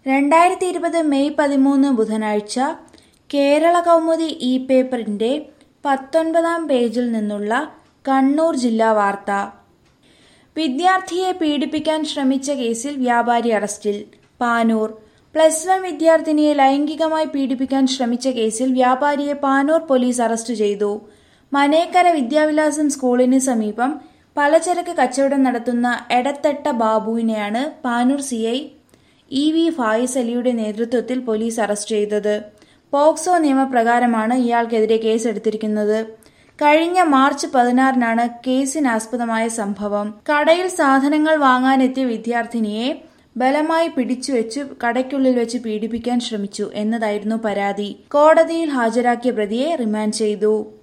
രണ്ടായിരത്തി ഇരുപത് മെയ് പതിമൂന്ന് ബുധനാഴ്ച കേരള കൗമുദി ഇ പേപ്പറിന്റെ പത്തൊൻപതാം പേജിൽ നിന്നുള്ള കണ്ണൂർ ജില്ലാ വാർത്ത വിദ്യാർത്ഥിയെ പീഡിപ്പിക്കാൻ ശ്രമിച്ച കേസിൽ വ്യാപാരി അറസ്റ്റിൽ പാനൂർ പ്ലസ് വൺ വിദ്യാർത്ഥിനിയെ ലൈംഗികമായി പീഡിപ്പിക്കാൻ ശ്രമിച്ച കേസിൽ വ്യാപാരിയെ പാനൂർ പോലീസ് അറസ്റ്റ് ചെയ്തു മനേക്കര വിദ്യാവിലാസം സ്കൂളിന് സമീപം പലചരക്ക് കച്ചവടം നടത്തുന്ന എടത്തട്ട ബാബുവിനെയാണ് Panoor C I E V Faiz അലിയുടെ നേതൃത്വത്തിൽ പോലീസ് അറസ്റ്റ് ചെയ്തത് പോക്സോ നിയമപ്രകാരമാണ് ഇയാൾക്കെതിരെ കേസെടുത്തിരിക്കുന്നത് കഴിഞ്ഞ മാർച്ച് പതിനാറിനാണ് കേസിനാസ്പദമായ സംഭവം കടയിൽ സാധനങ്ങൾ വാങ്ങാനെത്തിയ വിദ്യാർത്ഥിനിയെ ബലമായി പിടിച്ചുവെച്ച് കടയ്ക്കുള്ളിൽ വെച്ച് പീഡിപ്പിക്കാൻ ശ്രമിച്ചു എന്നതായിരുന്നു പരാതി കോടതിയിൽ ഹാജരാക്കിയ പ്രതിയെ റിമാൻഡ് ചെയ്തു